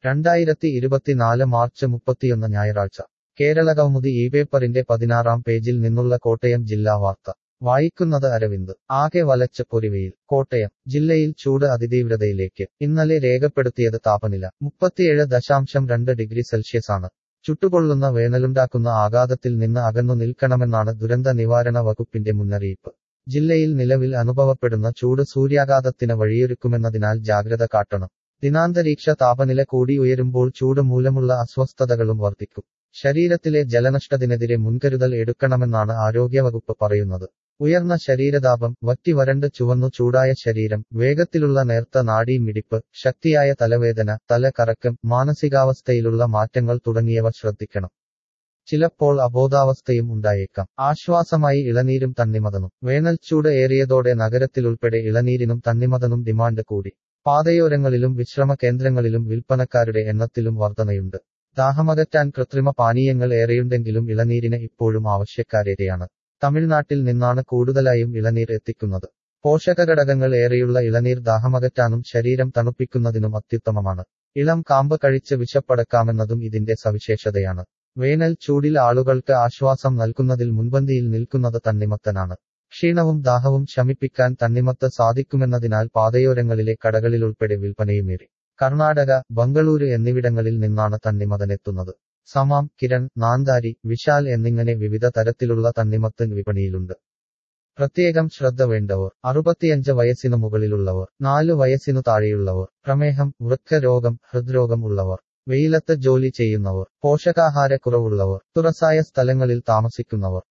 രണ്ടായിരത്തി ഇരുപത്തിനാല് മാർച്ച് മുപ്പത്തിയൊന്ന് ഞായറാഴ്ച കേരള കൗമുദി ഈ പേപ്പറിന്റെ പതിനാറാം പേജിൽ നിന്നുള്ള കോട്ടയം ജില്ലാ വാർത്ത വായിക്കുന്നത് അരവിന്ദ് ആകെ വലച്ച പൊരിവെയിൽ കോട്ടയം ജില്ലയിൽ ചൂട് അതിതീവ്രതയിലേക്ക് ഇന്നലെ രേഖപ്പെടുത്തിയത് താപനില മുപ്പത്തിയേഴ് ദശാംശം രണ്ട് ഡിഗ്രി സെൽഷ്യസാണ് ചുട്ടുകൊള്ളുന്ന വേനലുണ്ടാക്കുന്ന ആഘാതത്തിൽ നിന്ന് അകന്നു നിൽക്കണമെന്നാണ് ദുരന്ത നിവാരണ വകുപ്പിന്റെ മുന്നറിയിപ്പ് ജില്ലയിൽ നിലവിൽ അനുഭവപ്പെടുന്ന ചൂട് സൂര്യാഘാതത്തിന് വഴിയൊരുക്കുമെന്നതിനാൽ ജാഗ്രത കാട്ടണം ദിനാന്തരീക്ഷ താപനില കൂടി ഉയരുമ്പോൾ ചൂട് മൂലമുള്ള അസ്വസ്ഥതകളും വർദ്ധിക്കും ശരീരത്തിലെ ജലനഷ്ടത്തിനെതിരെ മുൻകരുതൽ എടുക്കണമെന്നാണ് ആരോഗ്യവകുപ്പ് പറയുന്നത് ഉയർന്ന ശരീരതാപം വറ്റി വരണ്ട് ചുവന്നു ചൂടായ ശരീരം വേഗത്തിലുള്ള നേർത്ത നാഡീമിടിപ്പ് ശക്തിയായ തലവേദന തല കറക്കം മാനസികാവസ്ഥയിലുള്ള മാറ്റങ്ങൾ തുടങ്ങിയവ ശ്രദ്ധിക്കണം ചിലപ്പോൾ അബോധാവസ്ഥയും ഉണ്ടായേക്കാം ആശ്വാസമായി ഇളനീരും തണ്ണിമതനും വേനൽച്ചൂട് ഏറിയതോടെ നഗരത്തിലുൾപ്പെടെ ഇളനീരിനും തണ്ണിമതനും ഡിമാൻഡ് കൂടി പാതയോരങ്ങളിലും വിശ്രമ കേന്ദ്രങ്ങളിലും വിൽപ്പനക്കാരുടെ എണ്ണത്തിലും വർധനയുണ്ട് ദാഹമകറ്റാൻ കൃത്രിമ പാനീയങ്ങൾ ഏറെയുണ്ടെങ്കിലും ഇളനീരിന് ഇപ്പോഴും ആവശ്യക്കാരേറെയാണ് തമിഴ്നാട്ടിൽ നിന്നാണ് കൂടുതലായും ഇളനീർ എത്തിക്കുന്നത് പോഷകഘടകങ്ങൾ ഏറെയുള്ള ഇളനീർ ദാഹമകറ്റാനും ശരീരം തണുപ്പിക്കുന്നതിനും അത്യുത്തമമാണ് ഇളം കാമ്പ് കഴിച്ച് വിശപ്പടക്കാമെന്നതും ഇതിന്റെ സവിശേഷതയാണ് വേനൽ ചൂടിൽ ആളുകൾക്ക് ആശ്വാസം നൽകുന്നതിൽ മുൻപന്തിയിൽ നിൽക്കുന്നത് തണ്ണിമത്തനാണ് ക്ഷീണവും ദാഹവും ശമിപ്പിക്കാൻ തണ്ണിമത്ത് സാധിക്കുമെന്നതിനാൽ പാതയോരങ്ങളിലെ കടകളിലുൾപ്പെടെ വിൽപ്പനയുമേറി കർണാടക ബംഗളൂരു എന്നിവിടങ്ങളിൽ നിന്നാണ് തണ്ണിമതനെത്തുന്നത് സമാം കിരൺ നാന്താരി വിശാൽ എന്നിങ്ങനെ വിവിധ തരത്തിലുള്ള തണ്ണിമത്തൻ വിപണിയിലുണ്ട് പ്രത്യേകം ശ്രദ്ധ വേണ്ടവർ അറുപത്തിയഞ്ച് വയസ്സിനു മുകളിലുള്ളവർ നാലു വയസ്സിനു താഴെയുള്ളവർ പ്രമേഹം വൃക്ക രോഗം ഹൃദ്രോഗം ഉള്ളവർ വെയിലത്ത് ജോലി ചെയ്യുന്നവർ പോഷകാഹാരക്കുറവുള്ളവർ തുറസായ സ്ഥലങ്ങളിൽ താമസിക്കുന്നവർ